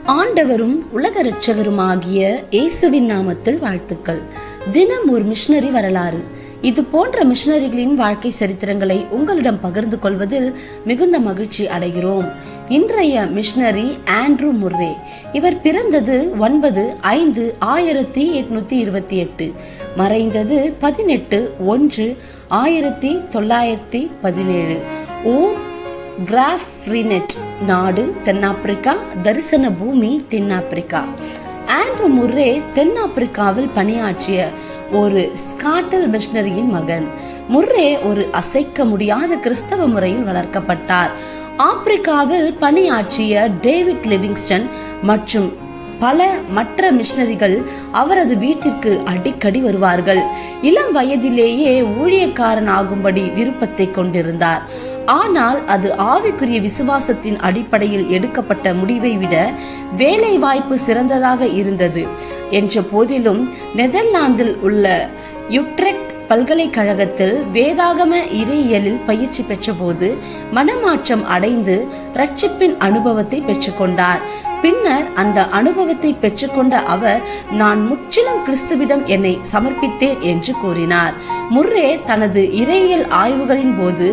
ஆண்டவரும் உலக இரட்சகருமாகிய இயேசுவின் நாமத்தில் வாழ்த்துக்கள் தினம் ஒரு மிஷனரி வரலாறு இது போன்ற மிஷனரிகளின் வாழ்க்கை சரித்திரங்களை உங்களிடம் பகிர்ந்து கொள்வதில் மிகுந்த மகிழ்ச்சி அடைகிறோம் இன்றைய மிஷனரி ஆண்ட்ரூ முர்ரே இவர் பிறந்தது ஒன்பது ஐந்து ஆயிரத்தி எட்நூத்தி இருபத்தி எட்டு மறைந்தது பதினெட்டு ஒன்று ஆயிரத்தி தொள்ளாயிரத்தி பதினேழு ஊர் கிராஃப் ஃப்ரீனெட் நாடு தென்னாப்பிரிக்கா தரிசன பூமி தென்னாப்பிரிக்கா ஆண்ட்ரூ முர்ரே தென்னாப்பிரிக்காவில் பணியாற்றிய ஒரு ஸ்காட்டல் மிஷனரியின் மகன் முர்ரே ஒரு அசைக்க முடியாத கிறிஸ்தவ முறையில் வளர்க்கப்பட்டார் ஆப்பிரிக்காவில் பணியாற்றிய டேவிட் லிவிங்ஸ்டன் மற்றும் பல மற்ற மிஷனரிகள் அவரது வீட்டிற்கு அடிக்கடி வருவார்கள் இளம் வயதிலேயே ஊழியக்காரன் ஆகும்படி விருப்பத்தை கொண்டிருந்தார் ஆனால் அது ஆவிக்குரிய விசுவாசத்தின் அடிப்படையில் எடுக்கப்பட்ட முடிவை விட வேலை வாய்ப்பு சிறந்ததாக இருந்தது என்ற போதிலும் நெதர்லாந்தில் உள்ள யுட்ரெக்ட் பல்கலைக்கழகத்தில் வேதாகம இறையியலில் பயிற்சி பெற்றபோது மனமாற்றம் அடைந்து ரட்சிப்பின் அனுபவத்தை பெற்றுக்கொண்டார் பின்னர் அந்த அனுபவத்தை பெற்றுக்கொண்ட அவர் நான் முற்றிலும் கிறிஸ்துவிடம் என்னை சமர்ப்பித்தேன் என்று கூறினார் முர்ரே தனது இறையியல் ஆய்வுகளின் போது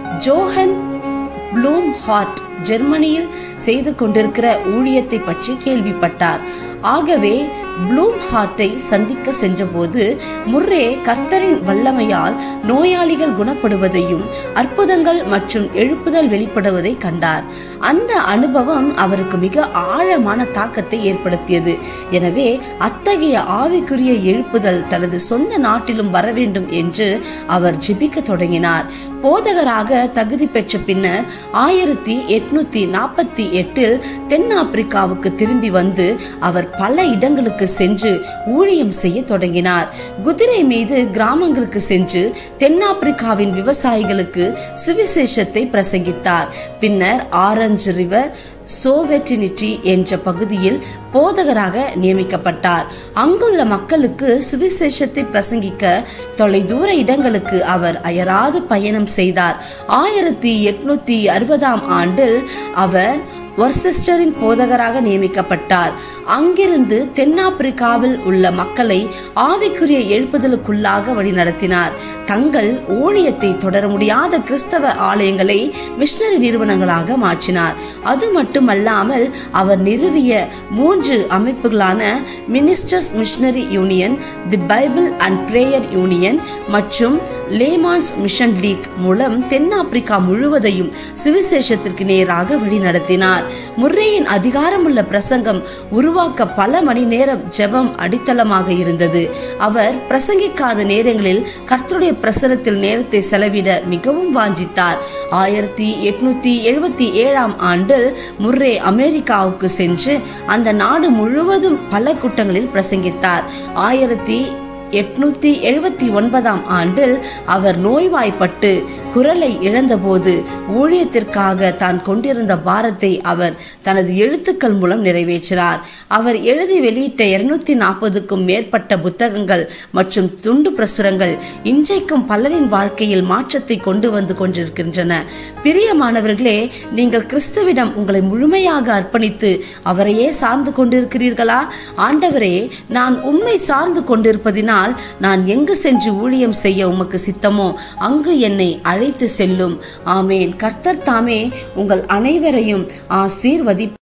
ஜோஹன் ப்ளூம் ஹார்ட் ஜெர்மனியில் செய்து கொண்டிருக்கிற ஊழியத்தை பற்றி கேள்விப்பட்டார் ஆகவே ப்ளூம் ஹார்ட்டை சந்திக்க சென்றபோது முர்ரே கர்த்தரின் வல்லமையால் நோயாளிகள் குணப்படுவதையும் அற்புதங்கள் மற்றும் எழுப்புதல் வெளிப்படுவதை கண்டார் அந்த அனுபவம் அவருக்கு மிக ஆழமான தாக்கத்தை ஏற்படுத்தியது எனவே அத்தகைய ஆவிக்குரிய எழுப்புதல் தனது சொந்த நாட்டிலும் வர வேண்டும் என்று அவர் ஜெபிக்க தொடங்கினார் போதகராக தகுதி பெற்ற பின்னர் ஆயிரத்தி எட்நூத்தி நாற்பத்தி எட்டில் தென்னாப்பிரிக்காவுக்கு திரும்பி வந்து அவர் பல இடங்களுக்கு சென்று ஊழியம் செய்ய தொடங்கினார் குதிரை மீது கிராமங்களுக்கு சென்று தென்னாப்பிரிக்காவின் விவசாயிகளுக்கு சுவிசேஷத்தை பிரசங்கித்தார் பின்னர் ஆரஞ்சு ரிவர் சோவெட்டினிட்டி என்ற பகுதியில் போதகராக நியமிக்கப்பட்டார் அங்குள்ள மக்களுக்கு சுவிசேஷத்தை பிரசங்கிக்க தொலைதூர இடங்களுக்கு அவர் அயராது பயணம் செய்தார் ஆயிரத்தி எட்நூத்தி அறுபதாம் ஆண்டில் அவர் ஒர்செஸ்டரின் போதகராக நியமிக்கப்பட்டார் அங்கிருந்து தென்னாப்பிரிக்காவில் உள்ள மக்களை ஆவிக்குரிய எழுப்புதலுக்குள்ளாக வழிநடத்தினார் தங்கள் ஊழியத்தை தொடர முடியாத கிறிஸ்தவ ஆலயங்களை மிஷனரி நிறுவனங்களாக மாற்றினார் அது மட்டுமல்லாமல் அவர் நிறுவிய மூன்று அமைப்புகளான ministers missionary union the Bible and prayer union மற்றும் லேமான்ஸ் மிஷன் லீக் மூலம் தென்னாப்பிரிக்கா முழுவதையும் சுவிசேஷத்திற்கு நேராக வழிநடத்தினார் முர்ரேயின் அதிகாரமுள்ள பிரசங்கம் உருவாக்க பல மணி நேரம் ஜெபம் அடித்தளமாக இருந்தது அவர் பிரசங்கிக்காத நேரங்களில் கர்த்தருடைய பிரசனத்தில் நேரத்தை செலவிட மிகவும் வாஞ்சித்தார் ஆயிரத்தி எட்நூத்தி எழுபத்தி ஏழாம் ஆண்டில் முர்ரே அமெரிக்காவுக்கு சென்று அந்த நாடு முழுவதும் பல கூட்டங்களில் பிரசங்கித்தார் ஆயிரத்தி எட்நூத்தி எழுபத்தி ஒன்பதாம் ஆண்டில் அவர் நோய்வாய்ப்பட்டு குரலை இழந்தபோது ஊழியத்திற்காக தான் கொண்டிருந்த பாரத்தை அவர் தனது எழுத்துக்கள் மூலம் நிறைவேற்றினார் அவர் எழுதி வெளியிட்ட இருநூத்தி நாற்பதுக்கும் மேற்பட்ட புத்தகங்கள் மற்றும் துண்டு பிரசுரங்கள் இன்றைக்கும் பலரின் வாழ்க்கையில் மாற்றத்தை கொண்டு வந்து கொண்டிருக்கின்றன பிரியமானவர்களே நீங்கள் கிறிஸ்துவிடம் உங்களை முழுமையாக அர்ப்பணித்து அவரையே சார்ந்து கொண்டிருக்கிறீர்களா ஆண்டவரே நான் உம்மை சார்ந்து கொண்டிருப்பதினால் நான் எங்கு சென்று ஊழியம் செய்ய உமக்கு சித்தமோ அங்கு என்னை அழைத்து செல்லும் ஆமேன் கர்த்தர் தாமே உங்கள் அனைவரையும் ஆசீர்வதி